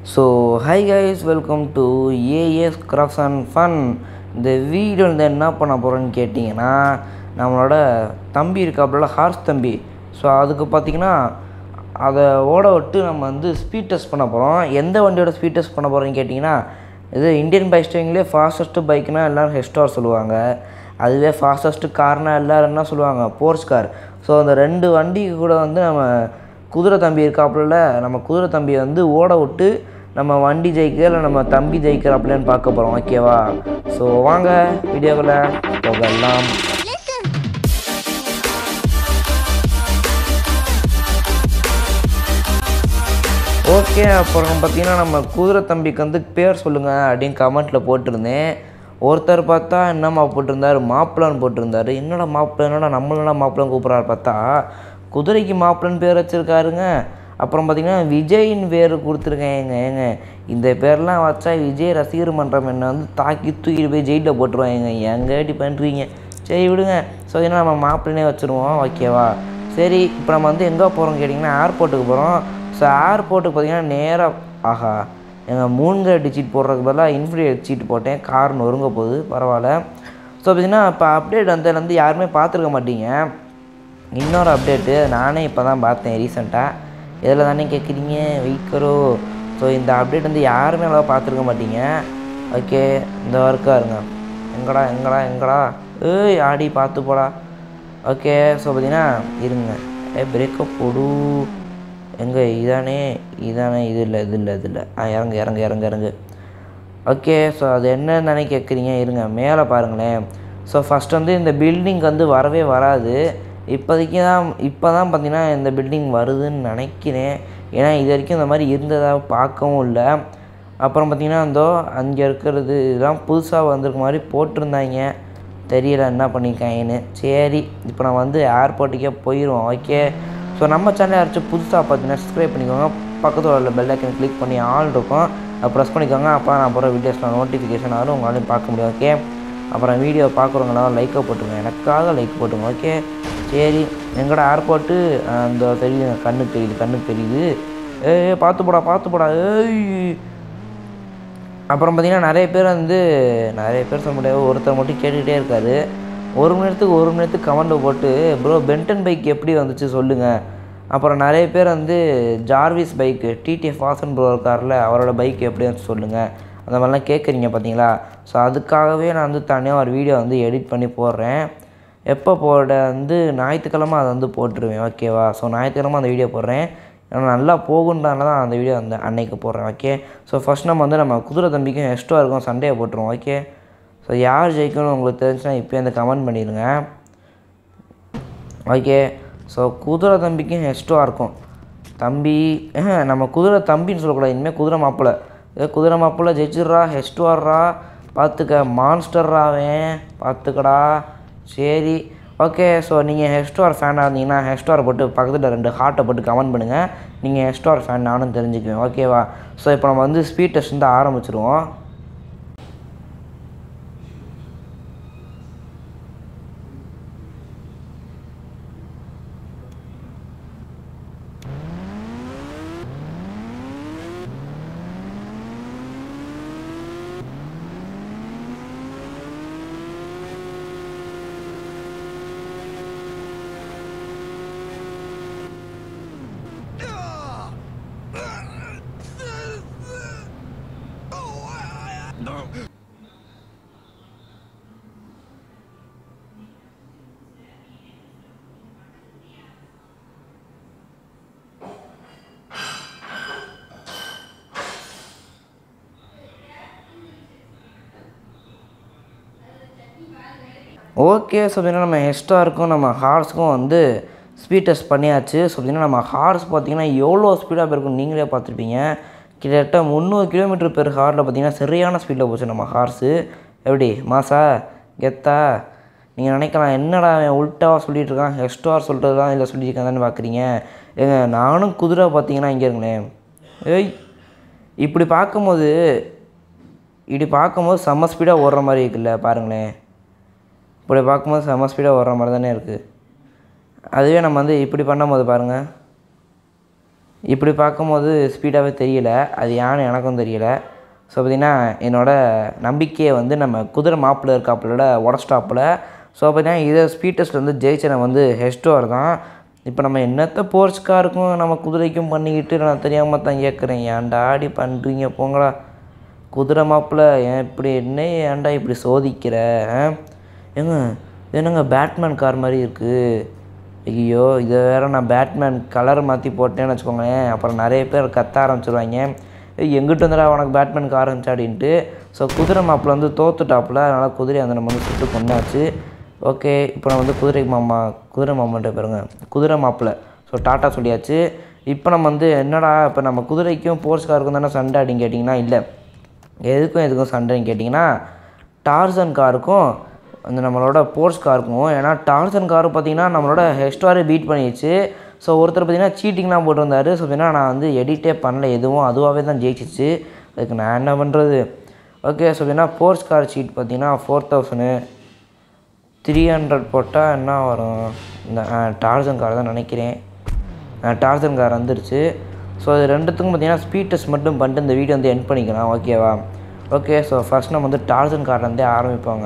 So hi guys welcome to AS crafts and fun இந்த video வந்து என்ன பண்ண போகிறோன்னு கேட்டிங்கன்னா நம்மளோட தம்பி இருக்காப்புல ஹார்ஸ் தம்பி ஸோ அதுக்கு பார்த்திங்கன்னா அதை ஓட விட்டு நம்ம வந்து ஸ்பீட் டெஸ்ட் பண்ண போகிறோம் எந்த வண்டியோட ஸ்பீட் டெஸ்ட் பண்ண போகிறோன்னு கேட்டிங்கன்னா இது இந்தியன் பைக் ஸ்டைங்லேயே ஃபாஸ்டஸ்ட்டு பைக்னால் எல்லோரும் ஹெஸ்டார் சொல்லுவாங்க அதுவே ஃபாஸ்டஸ்ட்டு கார்னால் எல்லோரும் என்ன சொல்லுவாங்க போர்ஸ் கார் ஸோ அந்த ரெண்டு வண்டிக்கு கூட வந்து நம்ம குதிரை தம்பி இருக்காப்புல நம்ம குதிரை தம்பியை வந்து ஓட விட்டு நம்ம வண்டி ஜெயிக்க இல்லை நம்ம தம்பி ஜெயிக்கிறாப்புலன்னு பார்க்க போகிறோம் ஓகேவா ஸோ வாங்க வீடியோக்குள்ளே போகலாம் ஓகே அப்புறம் பார்த்தீங்கன்னா நம்ம குதிரை தம்பிக்கு வந்து பேர் சொல்லுங்கள் அப்படின்னு கமெண்ட்டில் போட்டிருந்தேன் ஒருத்தர் பார்த்தா என்னம்மா போட்டிருந்தாரு மாப்பிள்ளைன்னு போட்டிருந்தாரு என்னடா மாப்பிள்ளை என்னடா நம்மளடா மாப்பிள்ளைன்னு கூப்பிட்றாரு பார்த்தா குதிரைக்கு மாப்பிள்ளைன்னு பேர் வச்சுருக்காருங்க அப்புறம் பார்த்தீங்கன்னா விஜயின் பேர் கொடுத்துருக்கேன் ஏங்க ஏங்க இந்த பேர்லாம் வச்சா விஜய் ரசிகர் மன்றம் என்ன வந்து தாக்கி தூக்கிட்டு போய் ஜெயிலில் போட்டுருவாங்க எங்க இப்படி பண்ணுறீங்க சரி விடுங்க ஸோ ஏன்னா நம்ம மாப்பிள்ளைனே வச்சுருவோம் ஓகேவா சரி இப்போ நம்ம வந்து எங்கே போகிறோம் கேட்டிங்கன்னா ஏர்போர்ட்டுக்கு போகிறோம் ஸோ ஏர்போர்ட்டுக்கு பார்த்தீங்கன்னா நேராக ஆஹா எங்கள் மூணு டிஜிட் போடுறதுக்கு பதிலாக இன்ஃபினிட் சீட் போட்டேன் கார் நொறுங்க போகுது பரவாயில்ல ஸோ பார்த்தீங்கன்னா இப்போ அப்டேட் வந்ததுலேருந்து யாருமே பார்த்துருக்க மாட்டீங்க இன்னொரு அப்டேட்டு நானே இப்போ தான் பார்த்தேன் ரீசெண்டாக இதில் தானே கேட்குறீங்க வெயிக்கரோ ஸோ இந்த அப்டேட் வந்து யாருமே அவ்வளோ பார்த்துருக்க மாட்டீங்க ஓகே இந்த ஒர்க்காக இருங்க எங்கடா எங்கடா எங்கடா ஏய் ஆடி பார்த்து போடா ஓகே ஸோ பார்த்தீங்கன்னா இருங்க ஏ பிரேக்கப் போடு எங்கே இதானே இதானே இது இல்லை இது இல்லை இது இல்லை ஆ இறங்கு இறங்கு இறங்கு இறங்கு ஓகே ஸோ அது என்னன்னு தானே கேட்குறீங்க இருங்க மேலே பாருங்களேன் ஸோ ஃபஸ்ட் வந்து இந்த பில்டிங் வந்து வரவே வராது இப்போதைக்கு தான் இப்போ தான் பார்த்தீங்கன்னா இந்த பில்டிங் வருதுன்னு நினைக்கிறேன் ஏன்னா இது வரைக்கும் இந்த மாதிரி இருந்ததாக பார்க்கவும் இல்லை அப்புறம் பார்த்திங்கன்னா இந்தோ அங்கே இருக்கிறது இதெல்லாம் புதுசாக வந்திருக்க மாதிரி போட்டிருந்தாங்க தெரியல என்ன பண்ணியிருக்காங்கன்னு சரி இப்போ நான் வந்து ஏர்போர்ட்டுக்கே போயிடுவோம் ஓகே ஸோ நம்ம சேனல் யாராச்சும் புதுசாக பார்த்தீங்கன்னா சப்ஸ்கிரைப் பண்ணிக்கோங்க பக்கத்தில் உள்ள பெல் ஐக்கன் கிளிக் பண்ணி ஆல் இருக்கும் அதை ப்ரெஸ் பண்ணிக்கோங்க அப்போ நான் போகிற வீடியோஸ்லாம் நோட்டிஃபிகேஷன் ஆகும் உங்களாலையும் பார்க்க முடியும் ஓகே அப்புறம் வீடியோ பார்க்குறவங்களாம் லைக்கை போட்டுருங்க எனக்காக லைக் போட்டுங்க ஓகே சரி எங்கடா ஏர்போர்ட்டு அந்த தெரியுது கண்ணுக்கு தெரியுது கண்ணுக்கு தெரியுது ஏய் பார்த்து போடா பார்த்து போடா ஏய் அப்புறம் பார்த்திங்கன்னா நிறைய பேர் வந்து நிறைய பேர் சொல்ல முடியாது ஒருத்தர் மட்டும் கேட்டுக்கிட்டே இருக்காரு ஒரு மணி நேரத்துக்கு ஒரு மணி நேரத்துக்கு கமெண்ட் போட்டு ப்ரோ பென்டன் பைக் எப்படி வந்துச்சு சொல்லுங்கள் அப்புறம் நிறைய பேர் வந்து Jarvis bike TTF Vasan bro இருக்கார்ல அவரோட பைக் எப்படி வந்துச்சு சொல்லுங்கள் அந்த மாதிரிலாம் கேட்குறீங்க பார்த்தீங்களா ஸோ அதுக்காகவே நான் வந்து தனியாக ஒரு வீடியோ வந்து எடிட் பண்ணி போடுறேன் எப்போ போட வந்து ஞாயிற்றுக்கிழமை அதை வந்து போட்டுருவேன் ஓகேவா ஸோ ஞாயிற்றுக்கிழமை அந்த வீடியோ போடுறேன் ஏன்னா நல்லா போகுன்றனால தான் அந்த வீடியோ அந்த அன்னைக்கு போடுறேன் ஓகே ஸோ ஃபஸ்ட் நம்ம வந்து நம்ம குதிரை தம்பிக்கும் எக்ஸ்ட்ரா இருக்கும் சண்டே போட்டுருவோம் ஓகே ஸோ யார் ஜெயிக்கணும்னு உங்களுக்கு தெரிஞ்சுன்னா இப்போ இந்த கமெண்ட் பண்ணிடுங்க ஓகே ஸோ குதிரை தம்பிக்கும் எக்ஸ்ட்ரா இருக்கும் தம்பி நம்ம குதிரை தம்பின்னு சொல்லக்கூடாது இனிமேல் குதிரை மாப்பிள்ளை ஏ குதிரை மாப்பிள்ளை ஜெயிச்சிட்றா ஹெஸ்டுவார்ரா பார்த்துக்க மான்ஸ்டர்ராவேன் பார்த்துக்கடா சரி ஓகே ஸோ நீங்கள் ஹெஸ்டார் ஃபேனாக இருந்தீங்கன்னா ஹெஸ்டார் போட்டு பக்கத்தில் ரெண்டு ஹார்ட்டை போட்டு கமெண்ட் பண்ணுங்கள் நீங்கள் ஹெஸ்டார் ஃபேன் நானும் தெரிஞ்சுக்குவேன் ஓகேவா ஸோ இப்போ நம்ம வந்து ஸ்பீட் டெஸ்ட் வந்து ஆரம்பிச்சிருவோம் ஓகே ஸோ பார்த்தீங்கன்னா நம்ம ஹெஸ்டாருக்கும் நம்ம ஹார்ஸுக்கும் வந்து ஸ்பீட் டெஸ்ட் பண்ணியாச்சு ஸோ பார்த்தீங்கன்னா நம்ம ஹார்ஸ் பார்த்தீங்கன்னா எவ்வளோ ஸ்பீடாக போயிருக்கும் நீங்களே பார்த்துருப்பீங்க கிட்டத்தட்ட முந்நூறு கிலோமீட்டர் பெர் ஹாரில் பார்த்தீங்கன்னா சரியான ஸ்பீடில் போச்சு நம்ம ஹார்ஸு எப்படி மாசா கெத்தா நீங்கள் நினைக்கலாம் என்னடா அவன் உல்ட்டாவாக சொல்லிகிட்டு இருக்கான் ஹெஸ்டார் சொல்கிறது தான் இல்லை சொல்லியிருக்கான்னு பார்க்குறீங்க ஏங்க நானும் குதிரை பார்த்தீங்கன்னா இங்கே இருங்களேன் ஏய் இப்படி பார்க்கும்போது இப்படி பார்க்கும்போது செம்ம ஸ்பீடாக ஓடுற மாதிரி இருக்குல்ல பாருங்களேன் இப்படி பார்க்கும்போது செம்ம ஸ்பீடாக ஓடுற மாதிரி தானே இருக்குது அதுவே நம்ம வந்து இப்படி பண்ணும்போது பாருங்கள் இப்படி பார்க்கும்போது ஸ்பீடாகவே தெரியல அது ஏன்னு எனக்கும் தெரியல ஸோ பார்த்திங்கன்னா என்னோடய நம்பிக்கையை வந்து நம்ம குதிரை மாப்பிள்ள இருக்காப்புல உடஸ்டாப்பில் ஸோ பார்த்தீங்கன்னா இதை ஸ்பீட் டெஸ்ட்டில் வந்து ஜெயிச்சவன் வந்து ஹெஸ்டோர் தான் இப்போ நம்ம என்னத்த போர்ஸ்காருக்கும் நம்ம குதிரைக்கும் பண்ணிக்கிட்டு நான் தெரியாமல் தான் கேட்குறேன் ஏன்டா ஆடி பண்ணுறீங்க போங்களா குதிரை மாப்பிள்ள ஏன் இப்படி என்ன ஏன்டா இப்படி சோதிக்கிற ஆ? ஏங்க இது என்னங்க பேட்மேன் கார் மாதிரி இருக்குது ஐயோ இதை வேற நான் பேட்மேன் கலர் மாற்றி போட்டேன்னு வச்சுக்கோங்களேன் அப்புறம் நிறைய பேர் கத்த ஆரம்பிச்சிருவாங்க ஏய் எங்கிட்ட வந்துடா உனக்கு பேட்மேன் கார் இருந்துச்சு அப்படின்ட்டு ஸோ குதிரை மாப்பிள்ள வந்து தோத்துட்டாப்புல அதனால் குதிரை அந்த நம்ம வந்து சுட்டு கொண்டாச்சு ஓகே இப்போ நான் வந்து குதிரை மாமா குதிரை மாமான்ட்டு பாருங்க குதிரை மாப்பிள்ள ஸோ டாட்டா சொல்லியாச்சு இப்போ நம்ம வந்து என்னடா இப்போ நம்ம குதிரைக்கும் போர்ஸ்காருக்கும் தானே சண்டை அப்படின்னு கேட்டிங்கன்னா இல்லை எதுக்கும் எதுக்கும் சண்டைன்னு கேட்டிங்கன்னா டார்சன் காருக்கும் அந்த நம்மளோட போர்ஸ் காருக்கும் ஏன்னா டார்சன் கார் பார்த்தீங்கன்னா நம்மளோட ஹெஸ்டாரை பீட் பண்ணிடுச்சு ஸோ ஒருத்தர் பார்த்தீங்கன்னா சீட்டிங்லாம் போட்டிருந்தாரு ஸோ பார்த்தீங்கன்னா நான் வந்து எடிட்டே பண்ணல எதுவும் அதுவாகவே தான் ஜெயிச்சிச்சு அதுக்கு நான் என்ன பண்ணுறது ஓகே ஸோ பார்த்தீங்கன்னா போர்ஸ் கார் சீட் பார்த்தீங்கன்னா ஃபோர் தௌசண்ட் த்ரீ ஹண்ட்ரட் போட்டால் என்ன வரும் இந்த டார்சன் கார் தான் நினைக்கிறேன் டார்சன் கார் வந்துருச்சு ஸோ இது ரெண்டுத்துக்கும் பார்த்தீங்கன்னா ஸ்பீட் டெஸ்ட் மட்டும் பண்ணிட்டு இந்த வீடியோ வந்து என் பண்ணிக்கலாம் ஓகேவா ஓகே ஸோ ஃபஸ்ட் நம்ம வந்து டார்சன் கார்லேருந்தே ஆரம்பிப்பாங்க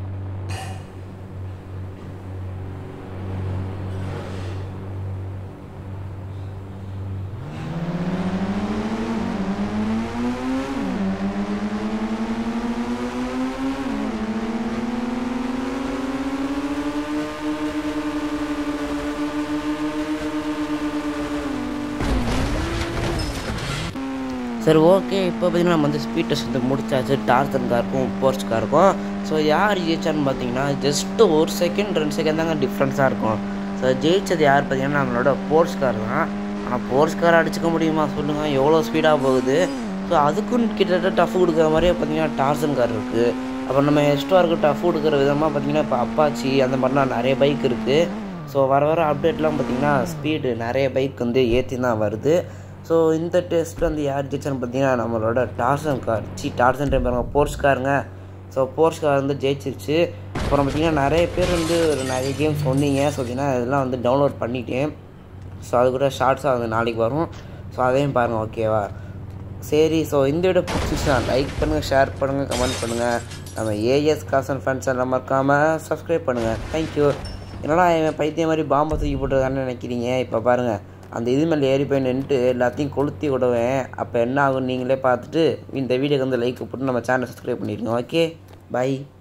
சரி ஓகே இப்போ பார்த்தீங்கன்னா நம்ம வந்து ஸ்பீட் டெஸ்ட் வந்து முடிச்சாச்சு டார்சன் காருக்கும் போர்ஸ் காருக்கும் ஸோ யார் ஜெயிச்சான்னு பார்த்தீங்கன்னா ஜஸ்ட்டு ஒரு செகண்ட் ரெண்டு செகண்ட் தாங்க டிஃப்ரென்ஸாக இருக்கும் ஸோ ஜெயிச்சது யார் பார்த்தீங்கன்னா நம்மளோட போர்ஸ் கார் தான் ஆனால் போர்ஸ் கார் அடிச்சுக்க முடியுமா சொல்லுங்கள் எவ்வளோ ஸ்பீடாக போகுது ஸோ அதுக்கும் கிட்டத்தட்ட டஃப் கொடுக்குற மாதிரியே பார்த்தீங்கன்னா டார்சன் கார் இருக்குது அப்புறம் நம்ம எஸ்டாருக்கு டஃப் கொடுக்குற விதமாக பார்த்தீங்கன்னா இப்போ அப்பாச்சி அந்த மாதிரிலாம் நிறைய பைக் இருக்குது ஸோ வர வர அப்டேட்லாம் பார்த்தீங்கன்னா ஸ்பீடு நிறைய பைக் வந்து ஏற்றி தான் வருது ஸோ இந்த டெஸ்ட் வந்து யார் ஜெயிச்சான்னு பார்த்தீங்கன்னா நம்மளோட Tarzan car see Tarzan time பாருங்க போர்ஸ் காருங்க ஸோ போர்ஸ் கார் வந்து ஜெயிச்சிருச்சு அப்புறம் பார்த்தீங்கன்னா நிறைய பேர் வந்து ஒரு நிறைய கேம் சொன்னீங்க ஸோ பார்த்தீங்கன்னா இதெல்லாம் வந்து டவுன்லோட் பண்ணிட்டேன் ஸோ அது கூட ஷார்ட்ஸாக வந்து நாளைக்கு வரும் ஸோ அதையும் பாருங்கள் ஓகேவா சரி ஸோ இந்த வீடியோ பிடிச்சிச்சுன்னா லைக் பண்ணுங்கள் ஷேர் பண்ணுங்கள் கமெண்ட் பண்ணுங்கள் நம்ம ஏஎஸ் காசன் ஃப்ரெண்ட்ஸ் எல்லாம் மறக்காமல் சப்ஸ்கிரைப் பண்ணுங்கள் தேங்க்யூ என்னடா இவன் பைத்தியம் மாதிரி பாம்பை தூக்கி போட்டுருக்கான்னு நினைக்கிறீங்க இப்போ பாருங்கள் அந்த இது மேலே ஏறி போய் நின்றுட்டு எல்லாத்தையும் கொளுத்தி விடுவேன் அப்போ என்ன ஆகும் நீங்களே பார்த்துட்டு இந்த வீடியோக்கு வந்து லைக் போட்டு நம்ம சேனல் சப்ஸ்கிரைப் பண்ணிடுங்க ஓகே பை